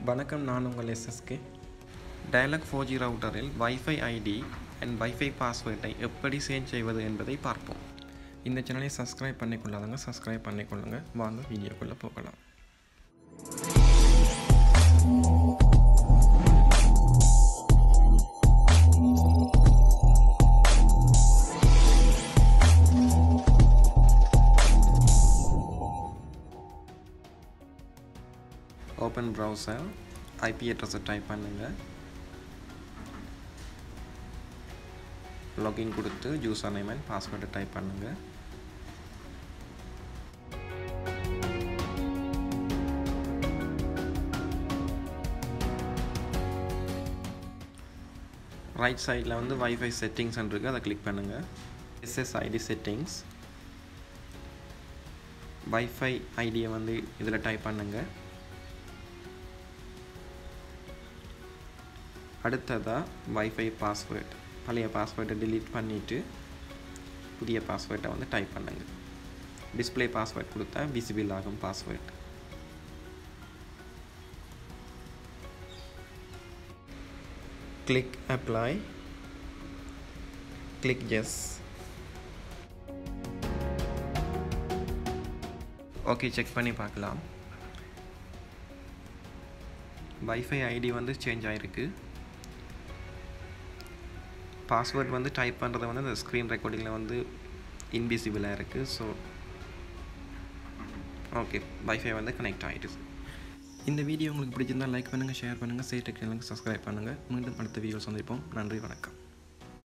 வணக்கம் நான் உங்கள் எஸ்எஸ்கே டயலாக் ஃபோர் ஜி ரவுட்டரில் வைஃபை ஐடி அண்ட் வைஃபை பாஸ்வேர்டை எப்படி சேஞ்ச் செய்வது என்பதை பார்ப்போம் இந்த சேனலை சப்ஸ்கிரைப் பண்ணிக்கொள்ளாதவங்க சப்ஸ்கிரைப் பண்ணிக்கொள்ளுங்க வாங்க வீடியோக்குள்ளே போகலாம் ஓப்பன் ப்ரௌசர் ஐபி அட்ரஸை டைப் பண்ணுங்கள் லாகின் கொடுத்து யூசர் நேம் அண்ட் பாஸ்வேர்டை டைப் பண்ணுங்கள் ரைட் சைடில் வந்து வைஃபை செட்டிங்ஸ் இருக்குது அதை கிளிக் பண்ணுங்கள் எஸ்எஸ்ஐடி செட்டிங்ஸ் வைஃபை ஐடியை வந்து இதில் டைப் பண்ணுங்கள் அடுத்ததாக வைஃபை பாஸ்வேர்ட் பழைய பாஸ்வேர்டை delete பண்ணிவிட்டு புதிய பாஸ்வேர்டை வந்து டைப் பண்ணுங்கள் டிஸ்பிளே பாஸ்வேர்ட் கொடுத்தா விசிபிள் ஆகும் password click apply click yes okay check பண்ணி பார்க்கலாம் வைஃபை ஐடி வந்து சேஞ்ச் ஆகிருக்கு பாஸ்வேர்ட் வந்து டைப் பண்ணுறது வந்து அந்த ஸ்க்ரீன் ரெக்கார்டிங்கில் வந்து இன்விசிபிளாக இருக்குது ஸோ ஓகே வைஃபை வந்து கனெக்ட் ஆகிடுது இந்த வீடியோ உங்களுக்கு பிடிச்சிருந்தால் லைக் பண்ணுங்கள் ஷேர் பண்ணுங்கள் சேட்டக் சேனலுக்கு சப்ஸ்கிரைப் பண்ணுங்கள் மீண்டும் அடுத்த வீடியோ சந்திப்போம் நன்றி வணக்கம்